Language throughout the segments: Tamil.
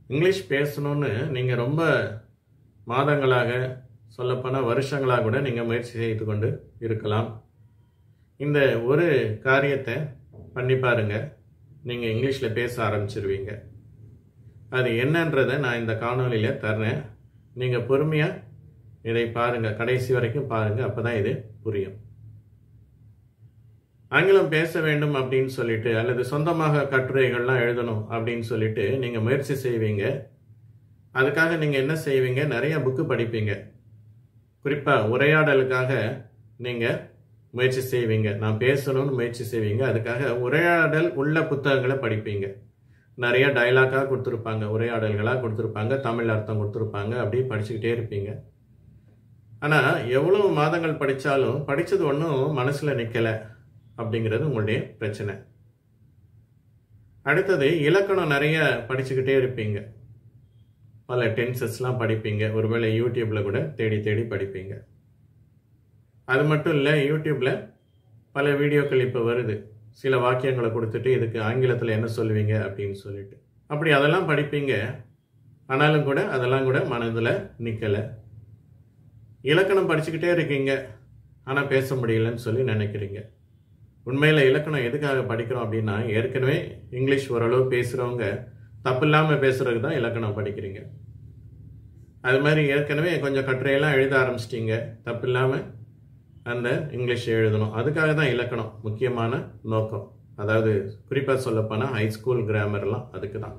இங்கிலீஷ் பேசணும்னு நீங்கள் ரொம்ப மாதங்களாக சொல்லப்போனால் வருஷங்களாக கூட நீங்கள் முயற்சி செய்து கொண்டு இருக்கலாம் இந்த ஒரு காரியத்தை பண்ணி பாருங்க நீங்கள் இங்கிலீஷில் பேச ஆரம்பிச்சிருவீங்க அது என்னன்றதை நான் இந்த காணொலியில் தர்றேன் நீங்கள் பொறுமையாக இதை பாருங்கள் கடைசி வரைக்கும் பாருங்கள் அப்போ தான் இது புரியும் ஆங்கிலம் பேச வேண்டும் அப்படின்னு சொல்லிட்டு அல்லது சொந்தமாக கட்டுரைகள்லாம் எழுதணும் அப்படின்னு சொல்லிட்டு நீங்கள் முயற்சி செய்வீங்க அதுக்காக நீங்கள் என்ன செய்வீங்க நிறைய புக்கு படிப்பீங்க குறிப்பாக உரையாடலுக்காக நீங்கள் முயற்சி செய்வீங்க நான் பேசணும்னு முயற்சி செய்வீங்க அதுக்காக உரையாடல் உள்ள புத்தகங்களை படிப்பீங்க நிறைய டைலாக்காக கொடுத்துருப்பாங்க உரையாடல்களாக கொடுத்துருப்பாங்க தமிழ் அர்த்தம் கொடுத்துருப்பாங்க அப்படி படிச்சுக்கிட்டே இருப்பீங்க ஆனால் எவ்வளவு மாதங்கள் படித்தாலும் படித்தது ஒன்றும் மனசில் நிற்கலை அப்படிங்கிறது உங்களுடைய பிரச்சனை அடுத்தது இலக்கணம் நிறைய படிச்சுக்கிட்டே இருப்பீங்க பல டென்சஸ்லாம் படிப்பீங்க ஒருவேளை யூடியூப்பில் கூட தேடி தேடி படிப்பீங்க அது மட்டும் இல்லை யூடியூப்பில் பல வீடியோக்கள் இப்போ வருது சில வாக்கியங்களை கொடுத்துட்டு இதுக்கு ஆங்கிலத்தில் என்ன சொல்லுவீங்க அப்படின்னு சொல்லிட்டு அப்படி அதெல்லாம் படிப்பீங்க ஆனாலும் கூட அதெல்லாம் கூட மனதில் நிற்கலை இலக்கணம் படிச்சுக்கிட்டே இருக்கீங்க ஆனால் பேச முடியலன்னு சொல்லி நினைக்கிறீங்க உண்மையில் இலக்கணம் எதுக்காக படிக்கிறோம் அப்படின்னா ஏற்கனவே இங்கிலீஷ் ஓரளவு பேசுகிறவங்க தப்பு இல்லாமல் பேசுறதுக்கு தான் இலக்கணம் படிக்கிறீங்க அது மாதிரி ஏற்கனவே கொஞ்சம் கட்டுரையெல்லாம் எழுத ஆரம்பிச்சிட்டிங்க தப்பு இல்லாமல் அந்த இங்கிலீஷ் எழுதணும் அதுக்காக தான் இலக்கணம் முக்கியமான நோக்கம் அதாவது குறிப்பாக சொல்லப்போனால் ஹை ஸ்கூல் கிராமர்லாம் அதுக்கு தான்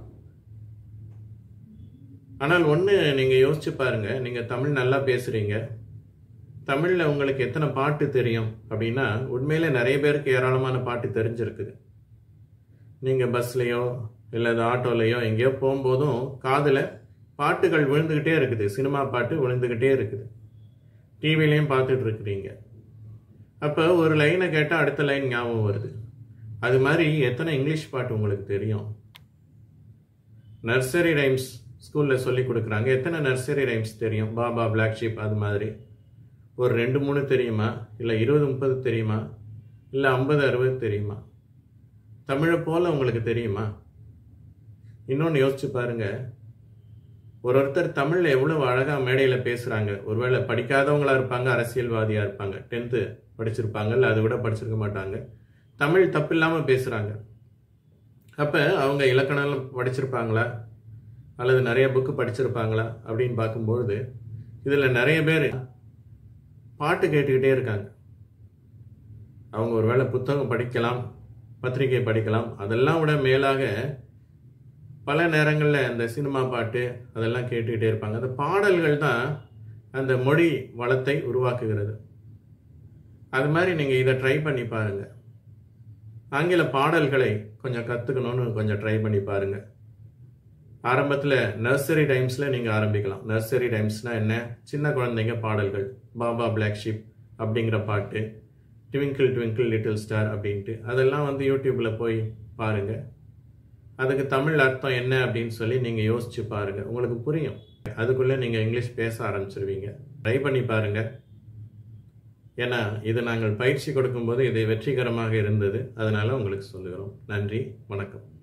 ஆனால் ஒன்று நீங்கள் யோசிச்சு பாருங்க நீங்கள் தமிழ் நல்லா பேசுகிறீங்க தமிழில் உங்களுக்கு எத்தனை பாட்டு தெரியும் அப்படின்னா உண்மையிலே நிறைய பேருக்கு ஏராளமான பாட்டு தெரிஞ்சிருக்குது நீங்கள் பஸ்லேயோ இல்லை ஆட்டோலையோ எங்கேயோ போகும்போதும் காதில் பாட்டுகள் விழுந்துக்கிட்டே இருக்குது சினிமா பாட்டு விழுந்துக்கிட்டே இருக்குது டிவிலையும் பார்த்துட்டு இருக்கிறீங்க அப்போ ஒரு லைனை கேட்டால் அடுத்த லைன் ஞாபகம் வருது அது மாதிரி எத்தனை இங்கிலீஷ் பாட்டு உங்களுக்கு தெரியும் நர்சரி ரைம்ஸ் ஸ்கூலில் சொல்லி கொடுக்குறாங்க எத்தனை நர்சரி ரைம்ஸ் தெரியும் பாபா பிளாக் ஷீப் அது மாதிரி ஒரு ரெண்டு மூணு தெரியுமா இல்லை இருபது முப்பது தெரியுமா இல்லை ஐம்பது அறுபது தெரியுமா தமிழை போல் உங்களுக்கு தெரியுமா இன்னொன்று யோசிச்சு பாருங்க ஒரு ஒருத்தர் தமிழில் எவ்வளோ அழகாக மேடையில் பேசுகிறாங்க ஒருவேளை படிக்காதவங்களா இருப்பாங்க அரசியல்வாதியாக இருப்பாங்க டென்த்து படிச்சிருப்பாங்க இல்லை அது கூட படிச்சிருக்க மாட்டாங்க தமிழ் தப்பு இல்லாமல் பேசுகிறாங்க அப்போ அவங்க இலக்கணம் படிச்சிருப்பாங்களா அல்லது நிறைய புக்கு படிச்சிருப்பாங்களா அப்படின்னு பார்க்கும்பொழுது இதில் நிறைய பேர் பாட்டு கேட்டுக்கிட்டே இருக்காங்க அவங்க ஒருவேளை புத்தகம் படிக்கலாம் பத்திரிகை படிக்கலாம் அதெல்லாம் விட மேலாக பல நேரங்களில் அந்த சினிமா பாட்டு அதெல்லாம் கேட்டுக்கிட்டே இருப்பாங்க அந்த பாடல்கள் தான் அந்த மொழி வளத்தை உருவாக்குகிறது அது மாதிரி நீங்கள் இதை ட்ரை பண்ணி பாருங்கள் ஆங்கில பாடல்களை கொஞ்சம் கற்றுக்கணும்னு கொஞ்சம் ட்ரை பண்ணி பாருங்கள் ஆரம்பத்தில் நர்சரி டைம்ஸில் நீங்கள் ஆரம்பிக்கலாம் நர்சரி டைம்ஸ்னால் என்ன சின்ன குழந்தைங்க பாடல்கள் பாபா பிளாக் ஷிப் அப்படிங்கிற பாட்டு ட்விங்கிள் ட்விங்கிள் லிட்டில் ஸ்டார் அப்படின்ட்டு அதெல்லாம் வந்து யூடியூப்பில் போய் பாருங்கள் அதுக்கு தமிழ் அர்த்தம் என்ன அப்படின்னு சொல்லி நீங்கள் யோசிச்சு பாருங்கள் உங்களுக்கு புரியும் அதுக்குள்ளே நீங்கள் இங்கிலீஷ் பேச ஆரம்பிச்சிருவீங்க ட்ரை பண்ணி பாருங்கள் ஏன்னா இது நாங்கள் பயிற்சி கொடுக்கும்போது இது வெற்றிகரமாக இருந்தது அதனால் உங்களுக்கு சொல்லுகிறோம் நன்றி வணக்கம்